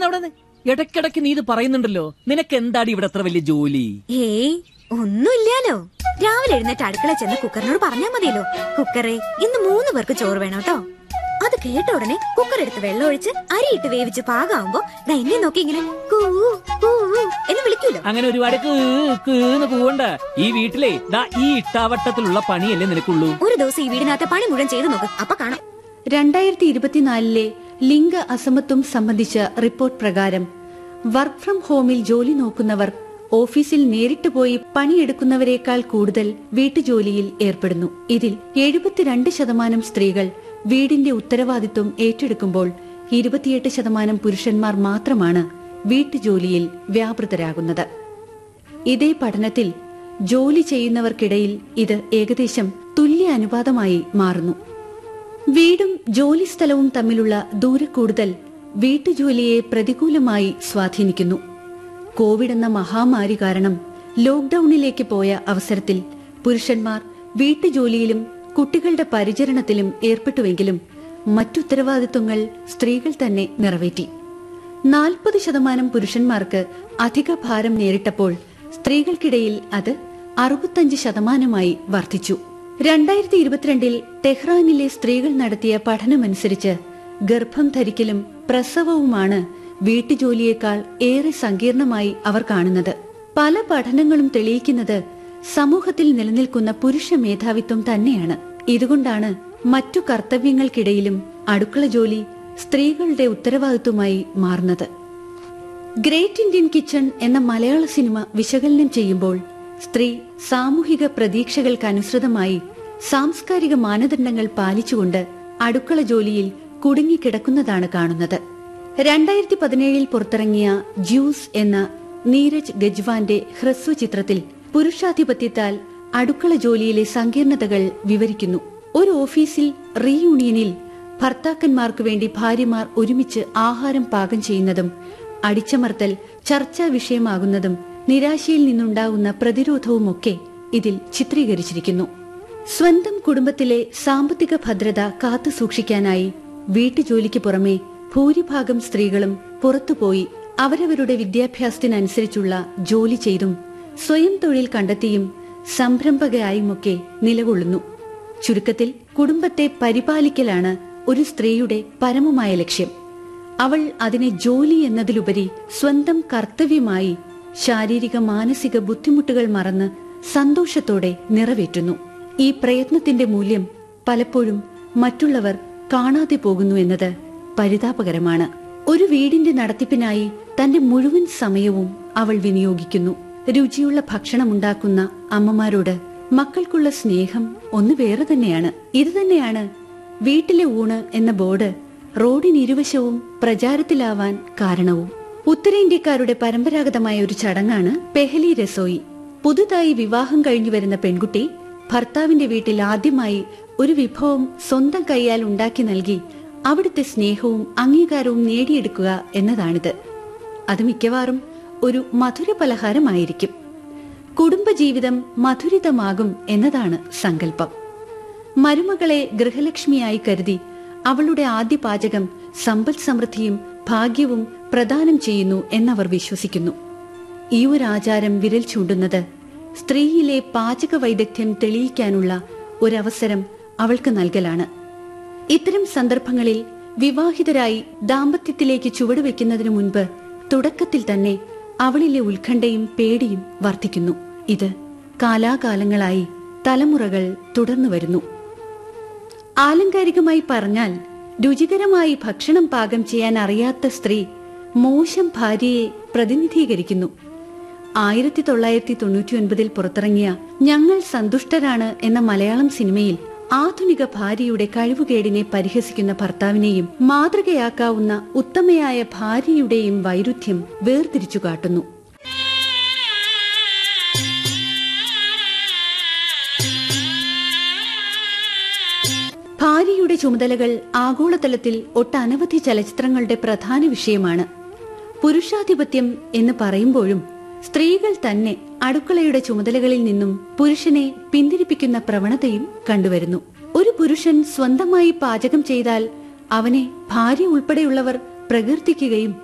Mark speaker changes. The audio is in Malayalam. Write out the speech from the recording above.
Speaker 1: അവിടെ അവിടെ ഇടയ്ക്കിടയ്ക്ക് നീ ഇത് പറയുന്നുണ്ടല്ലോ നിനക്ക് എന്താടി ഇവിടെ അത്ര വലിയ ജോലി
Speaker 2: ഏയ് ഒന്നുമില്ലാലോ രാവിലെ എഴുന്നേറ്റ് അടുക്കള ചെന്ന് കുക്കറിനോട് പറഞ്ഞാ മതിയല്ലോ കുക്കറെ ഇന്ന് മൂന്ന് പേർക്ക് ചോറ് വേണം കേട്ടോ അത് കേട്ട ഉടനെ കുക്കർ എടുത്ത് വെള്ളം ഒഴിച്ച് അരിയിട്ട് വേവിച്ച് പാകാവുമ്പോ ദാ എന്നെ നോക്കി ഇങ്ങനെ കൂ കൂ എന്ന് വിളിക്കൂലോ
Speaker 1: അങ്ങനെ ഒരുപാട് കീ- കീന്ന് പോവണ്ട ഈ വീട്ടിലെ ദാ ഈ ഇട്ടാവട്ടത്തിലുള്ള പണിയല്ലേ നിനക്കുള്ളൂ
Speaker 2: ഒരു ദിവസം ഈ വീടിനകത്തെ പണി മുഴുവൻ ചെയ്തു നോക്ക് അപ്പൊ കാണാം
Speaker 3: രണ്ടായിരത്തി ഇരുപത്തിനാലിലെ ലിംഗ അസമത്വം സംബന്ധിച്ച റിപ്പോർട്ട് പ്രകാരം വർക്ക് ഫ്രം ഹോമിൽ ജോലി നോക്കുന്നവർ ഓഫീസിൽ നേരിട്ട് പോയി പണിയെടുക്കുന്നവരെക്കാൾ കൂടുതൽ വീട്ടുജോലിയിൽ ഏർപ്പെടുന്നു ഇതിൽ എഴുപത്തിരണ്ട് ശതമാനം സ്ത്രീകൾ വീടിന്റെ ഉത്തരവാദിത്വം ഏറ്റെടുക്കുമ്പോൾ ഇരുപത്തിയെട്ട് ശതമാനം പുരുഷന്മാർ മാത്രമാണ് വീട്ടുജോലിയിൽ വ്യാപൃതരാകുന്നത് ഇതേ പഠനത്തിൽ ജോലി ചെയ്യുന്നവർക്കിടയിൽ ഇത് ഏകദേശം തുല്യ അനുപാതമായി മാറുന്നു വീടും ജോലിസ്ഥലവും തമ്മിലുള്ള ദൂരക്കൂടുതൽ വീട്ടുജോലിയെ പ്രതികൂലമായി സ്വാധീനിക്കുന്നു കോവിഡ് എന്ന മഹാമാരി കാരണം ലോക്ഡൌണിലേക്ക് പോയ അവസരത്തിൽ പുരുഷന്മാർ വീട്ടുജോലിയിലും കുട്ടികളുടെ പരിചരണത്തിലും ഏർപ്പെട്ടുവെങ്കിലും മറ്റുത്തരവാദിത്വങ്ങൾ സ്ത്രീകൾ തന്നെ നിറവേറ്റി നാൽപ്പത് ശതമാനം പുരുഷന്മാർക്ക് അധിക ഭാരം നേരിട്ടപ്പോൾ സ്ത്രീകൾക്കിടയിൽ അത് അറുപത്തഞ്ച് ശതമാനമായി വർദ്ധിച്ചു രണ്ടായിരത്തി ഇരുപത്തിരണ്ടിൽ ടെഹ്റാനിലെ സ്ത്രീകൾ നടത്തിയ പഠനമനുസരിച്ച് ഗർഭം ധരിക്കലും പ്രസവവുമാണ് വീട്ടുജോലിയേക്കാൾ ഏറെ സങ്കീർണമായി അവർ കാണുന്നത് പല പഠനങ്ങളും തെളിയിക്കുന്നത് സമൂഹത്തിൽ നിലനിൽക്കുന്ന പുരുഷ മേധാവിത്വം തന്നെയാണ് ഇതുകൊണ്ടാണ് മറ്റു കർത്തവ്യങ്ങൾക്കിടയിലും അടുക്കള ജോലി സ്ത്രീകളുടെ ഉത്തരവാദിത്വമായി മാറുന്നത് ഗ്രേറ്റ് ഇന്ത്യൻ കിച്ചൺ എന്ന മലയാള സിനിമ വിശകലനം ചെയ്യുമ്പോൾ സ്ത്രീ സാമൂഹിക പ്രതീക്ഷകൾക്കനുസൃതമായി സാംസ്കാരിക മാനദണ്ഡങ്ങൾ പാലിച്ചുകൊണ്ട് അടുക്കള ജോലിയിൽ കുടുങ്ങിക്കിടക്കുന്നതാണ് കാണുന്നത് രണ്ടായിരത്തി പതിനേഴിൽ പുറത്തിറങ്ങിയ ജ്യൂസ് എന്ന നീരജ് ഗജ്വാന്റെ ഹ്രസ്വ ചിത്രത്തിൽ പുരുഷാധിപത്യത്താൽ അടുക്കള ജോലിയിലെ സങ്കീർണതകൾ വിവരിക്കുന്നു ഒരു ഓഫീസിൽ റീയൂണിയനിൽ ഭർത്താക്കന്മാർക്കു വേണ്ടി ഭാര്യമാർ ഒരുമിച്ച് ആഹാരം പാകം ചെയ്യുന്നതും അടിച്ചമർത്തൽ ചർച്ചാ വിഷയമാകുന്നതും നിരാശയിൽ നിന്നുണ്ടാകുന്ന പ്രതിരോധവുമൊക്കെ ഇതിൽ ചിത്രീകരിച്ചിരിക്കുന്നു സ്വന്തം കുടുംബത്തിലെ സാമ്പത്തിക ഭദ്രത കാത്തു സൂക്ഷിക്കാനായി വീട്ടുജോലിക്ക് പുറമെ ഭൂരിഭാഗം സ്ത്രീകളും പുറത്തുപോയി അവരവരുടെ വിദ്യാഭ്യാസത്തിനനുസരിച്ചുള്ള ജോലി ചെയ്തും സ്വയം തൊഴിൽ കണ്ടെത്തിയും സംരംഭകയായുമൊക്കെ നിലകൊള്ളുന്നു ചുരുക്കത്തിൽ കുടുംബത്തെ പരിപാലിക്കലാണ് ഒരു സ്ത്രീയുടെ പരമമായ ലക്ഷ്യം അവൾ അതിനെ ജോലി എന്നതിലുപരി സ്വന്തം കർത്തവ്യമായി ശാരീരിക മാനസിക ബുദ്ധിമുട്ടുകൾ മറന്ന് സന്തോഷത്തോടെ നിറവേറ്റുന്നു ഈ പ്രയത്നത്തിന്റെ മൂല്യം പലപ്പോഴും മറ്റുള്ളവർ കാണാതെ പോകുന്നു എന്നത് പരിതാപകരമാണ് ഒരു വീടിന്റെ നടത്തിപ്പിനായി തന്റെ മുഴുവൻ സമയവും അവൾ വിനിയോഗിക്കുന്നു രുചിയുള്ള ഭക്ഷണമുണ്ടാക്കുന്ന അമ്മമാരോട് മക്കൾക്കുള്ള സ്നേഹം ഒന്ന് വേറെ തന്നെയാണ് ഇത് തന്നെയാണ് വീട്ടിലെ ഊണ് എന്ന ബോർഡ് റോഡിനിരുവശവും പ്രചാരത്തിലാവാൻ കാരണവും ഉത്തരേന്ത്യക്കാരുടെ പരമ്പരാഗതമായ ഒരു ചടങ്ങാണ് പെഹലി രസോയി പുതുതായി വിവാഹം കഴിഞ്ഞു വരുന്ന പെൺകുട്ടി ഭർത്താവിന്റെ വീട്ടിൽ ആദ്യമായി ഒരു വിഭവം സ്വന്തം കൈയാൽ ഉണ്ടാക്കി നൽകി അവിടുത്തെ സ്നേഹവും അംഗീകാരവും നേടിയെടുക്കുക എന്നതാണിത് അത് മിക്കവാറും ഒരു മധുര പലഹാരമായിരിക്കും കുടുംബജീവിതം മധുരിതമാകും എന്നതാണ് സങ്കല്പം മരുമകളെ ഗൃഹലക്ഷ്മിയായി കരുതി അവളുടെ ആദ്യ പാചകം സമ്പൽ സമൃദ്ധിയും ഭാഗ്യവും പ്രദാനം ചെയ്യുന്നു എന്നവർ വിശ്വസിക്കുന്നു ഈ ഒരു ആചാരം വിരൽ ചൂണ്ടുന്നത് സ്ത്രീയിലെ പാചക വൈദഗ്ധ്യം തെളിയിക്കാനുള്ള ഒരവസരം അവൾക്ക് നൽകലാണ് ഇത്തരം സന്ദർഭങ്ങളിൽ വിവാഹിതരായി ദാമ്പത്യത്തിലേക്ക് ചുവടുവെക്കുന്നതിനു മുൻപ് തുടക്കത്തിൽ തന്നെ അവളിലെ ഉത്കണ്ഠയും പേടിയും വർദ്ധിക്കുന്നു ഇത് കാലാകാലങ്ങളായി തലമുറകൾ തുടർന്നു വരുന്നു ആലങ്കാരികമായി പറഞ്ഞാൽ രുചികരമായി ഭക്ഷണം പാകം ചെയ്യാൻ അറിയാത്ത സ്ത്രീ മോശം ഭാര്യയെ പ്രതിനിധീകരിക്കുന്നു ആയിരത്തി തൊള്ളായിരത്തി തൊണ്ണൂറ്റി ഒൻപതിൽ പുറത്തിറങ്ങിയ ഞങ്ങൾ സന്തുഷ്ടരാണ് എന്ന മലയാളം സിനിമയിൽ ആധുനിക ഭാര്യയുടെ കഴിവുകേടിനെ പരിഹസിക്കുന്ന ഭർത്താവിനെയും മാതൃകയാക്കാവുന്ന ഉത്തമയായ ഭാര്യയുടെയും വൈരുദ്ധ്യം വേർതിരിച്ചു കാട്ടുന്നു ഭാര്യയുടെ ചുമതലകൾ ആഗോളതലത്തിൽ ഒട്ടനവധി ചലച്ചിത്രങ്ങളുടെ പ്രധാന വിഷയമാണ് പുരുഷാധിപത്യം എന്ന് പറയുമ്പോഴും സ്ത്രീകൾ തന്നെ അടുക്കളയുടെ ചുമതലകളിൽ നിന്നും പുരുഷനെ പിന്തിരിപ്പിക്കുന്ന പ്രവണതയും കണ്ടുവരുന്നു ഒരു പുരുഷൻ സ്വന്തമായി പാചകം ചെയ്താൽ അവനെ ഭാര്യ ഉൾപ്പെടെയുള്ളവർ പ്രകീർത്തിക്കുകയും